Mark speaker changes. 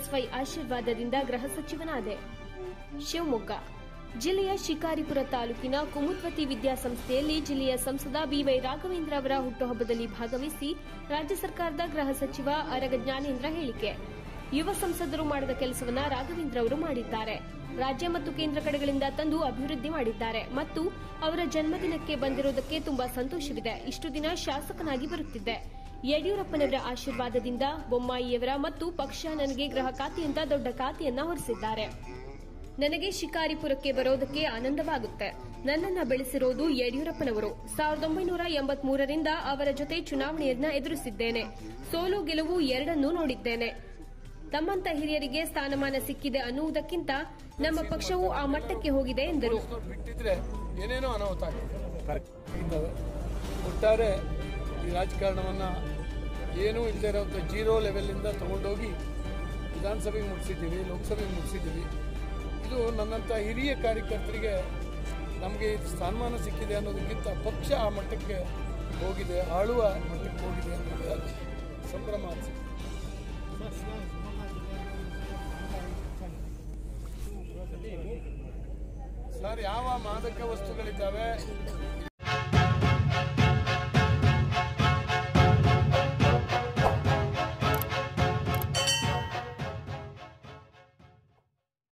Speaker 1: BSY ಆಶೀರ್ವಾದದಿಂದ ಗೃಹ ಸಚಿವನಾದೆ ಶಿವಮೊಗ್ಗ ಜಿಲ್ಲೆಯ ಶಿಕಾರಿಪುರ ತಾಲೂಕಿನ ಕುಮುದ್ವತಿ ವಿದ್ಯಾಸಂಸ್ಥೆಯಲ್ಲಿ ಜಿಲ್ಲೆಯ ಸಂಸದ ಬಿವೈ ರಾಘವೇಂದ್ರ ಅವರ ಹುಟ್ಟುಹಬ್ಬದಲ್ಲಿ ಭಾಗವಹಿಸಿ ರಾಜ್ಯ ಸರ್ಕಾರದ ಗೃಹ ಸಚಿವ ಅರಗ ಜ್ಞಾನೇಂದ್ರ ಹೇಳಿಕೆ ಯುವ ಸಂಸದರು ಮಾಡದ ಕೆಲಸವನ್ನ ರಾಘವೇಂದ್ರ ಅವರು ಮಾಡಿದ್ದಾರೆ ರಾಜ್ಯ ಮತ್ತು ಕೇಂದ್ರ ಕಡೆಗಳಿಂದ ತಂದು ಅಭಿವೃದ್ಧಿ ಮಾಡಿದ್ದಾರೆ ಮತ್ತು ಅವರ ಜನ್ಮದಿನಕ್ಕೆ ಬಂದಿರುವುದಕ್ಕೆ ತುಂಬಾ ಸಂತೋಷವಿದೆ ಇಷ್ಟು ದಿನ ಶಾಸಕನಾಗಿ ಬರುತ್ತಿದ್ದೆ ಯಡಿಯೂರಪ್ಪನವರ ಆಶೀರ್ವಾದದಿಂದ ಬೊಮ್ಮಾಯಿಯವರ ಮತ್ತು ಪಕ್ಷ ನನಗೆ ಗೃಹ ಖಾತೆಯಿಂದ ದೊಡ್ಡ ಖಾತೆಯನ್ನ ಹೊರಿಸಿದ್ದಾರೆ ನನಗೆ ಶಿಕಾರಿಪುರಕ್ಕೆ ಬರೋದಕ್ಕೆ ಆನಂದವಾಗುತ್ತೆ ನನ್ನನ್ನ ಬೆಳೆಸಿರೋದು ಯಡಿಯೂರಪ್ಪನವರು ಸಾವಿರದ ಒಂಬೈನೂರ ಎಂಬತ್ಮೂರರಿಂದ ಅವರ ಜೊತೆ ಚುನಾವಣೆಯನ್ನ ಎದುರಿಸಿದ್ದೇನೆ ಸೋಲು ಗೆಲುವು ಎರಡನ್ನೂ ನೋಡಿದ್ದೇನೆ ತಮ್ಮಂತ ಹಿರಿಯರಿಗೆ ಸ್ಥಾನಮಾನ ಸಿಕ್ಕಿದೆ ಅನ್ನುವುದಕ್ಕಿಂತ ನಮ್ಮ ಪಕ್ಷವು ಆ ಮಟ್ಟಕ್ಕೆ ಹೋಗಿದೆ ಎಂದರು
Speaker 2: ಪೊಲೀಸ್ನವ್ರು ಬಿಟ್ಟಿದ್ರೆ ಏನೇನೋ ಅನಾಹುತ ಆಗ್ತದೆ ಇದ್ದಾವೆ ಒಟ್ಟಾರೆ ಈ ರಾಜಕಾರಣವನ್ನು ಏನೂ ಇಲ್ಲದೆ ಇರೋಂಥ ಜೀರೋ ಲೆವೆಲಿಂದ ತಗೊಂಡೋಗಿ ವಿಧಾನಸಭೆಗೆ ಮುಗಿಸಿದ್ದೀವಿ ಲೋಕಸಭೆಗೆ ಮುಗಿಸಿದ್ದೀವಿ ಇದು ನನ್ನಂಥ ಹಿರಿಯ ಕಾರ್ಯಕರ್ತರಿಗೆ ನಮಗೆ ಇದು ಸ್ಥಾನಮಾನ ಸಿಕ್ಕಿದೆ ಅನ್ನೋದಕ್ಕಿಂತ ಪಕ್ಷ ಆ ಮಟ್ಟಕ್ಕೆ ಹೋಗಿದೆ ಆಳುವ ಮಟ್ಟಕ್ಕೆ ಹೋಗಿದೆ ಅನ್ನೋದು ಸಂಭ್ರಮ ಅನಿಸುತ್ತೆ ಸರ್ ಯಾವ ಮಾದಕ ವಸ್ತುಗಳಿದ್ದಾವೆ